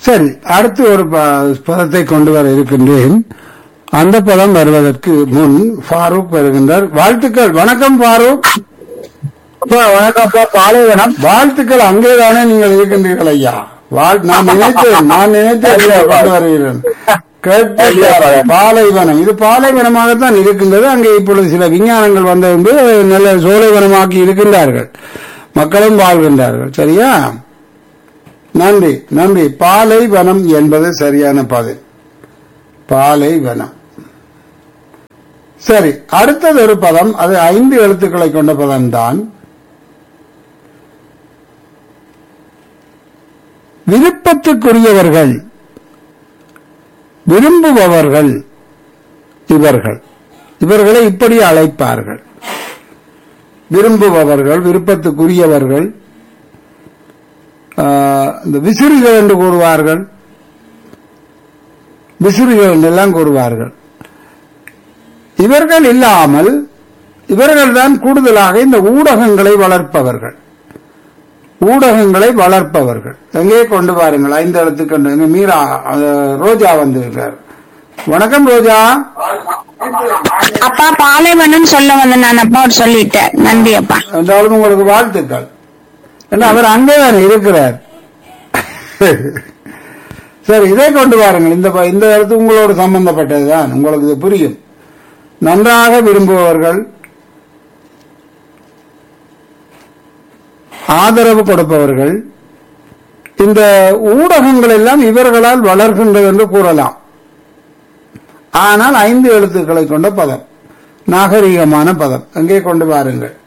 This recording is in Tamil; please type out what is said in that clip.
சரி அடுத்து ஒரு ப- பதத்தை கொண்டு வர இருக்கின்றேன் அந்த பதம் வருவதற்கு முன் ஃபாரூக் வருகின்றார் வாழ்த்துக்கள் வணக்கம் ஃபாரூக் வணக்கம் பாலைவனம் வாழ்த்துக்கள் அங்கேதானே நீங்கள் இருக்கின்றீர்கள் ஐயா வாழ் நான் நினைத்தேன் நான் நினைத்தேன் இதை கொண்டு வருகிறேன் கேட்ட பாலைவனம் இது பாலைவனமாகத்தான் இருக்கின்றது அங்கே இப்பொழுது சில விஞ்ஞானங்கள் வந்தது நல்ல சோலைவனமாக்கி இருக்கின்றார்கள் மக்களும் வாழ்கின்றார்கள் சரியா நன்றி நன்றி பாலைவனம் என்பது சரியான பதில் பாலைவனம் சரி அடுத்தது ஒரு பதம் அது ஐந்து எழுத்துக்களை கொண்ட பதம்தான் விருப்பத்துக்குரியவர்கள் விரும்புபவர்கள் இவர்கள் இவர்களை இப்படி அழைப்பார்கள் விரும்புபவர்கள் விருப்பத்துக்குரியவர்கள் ஆஹ், இந்த விசிறிகள் என்று கூறுவார்கள் விசிறிகள் என்றெல்லாம் கூறுவார்கள் இவர்கள் இல்லாமல் இவர்கள்தான் கூடுதலாக இந்த ஊடகங்களை வளர்ப்பவர்கள் ஊடகங்களை வளர்ப்பவர்கள் எங்கே கொண்டு வாருங்கள் ஐந்து இடத்துக்கு கொண்டு எங்க மீரா அஹ், ரோஜா வந்திருக்கார் வணக்கம் ரோஜா அப்பா பாலைவனம் சொல்ல வந்த நான் அப்பா சொல்லிட்டேன் நன்றி அப்பா என்றாலும் உங்களுக்கு வாழ்த்துக்கள் ஏன்னா அவர் அங்கேதான் இருக்கிறார் சரி இதை கொண்டு வாருங்கள் இந்த ப- இந்த இடத்து உங்களோடு சம்பந்தப்பட்டதுதான் உங்களுக்கு இது புரியும் நன்றாக விரும்புபவர்கள் ஆதரவு கொடுப்பவர்கள் இந்த ஊடகங்கள் எல்லாம் இவர்களால் வளர்கின்றது என்று கூறலாம் ஆனால் ஐந்து எழுத்துக்களை கொண்ட பதம் நாகரிகமான பதம் அங்கே கொண்டு வாருங்கள்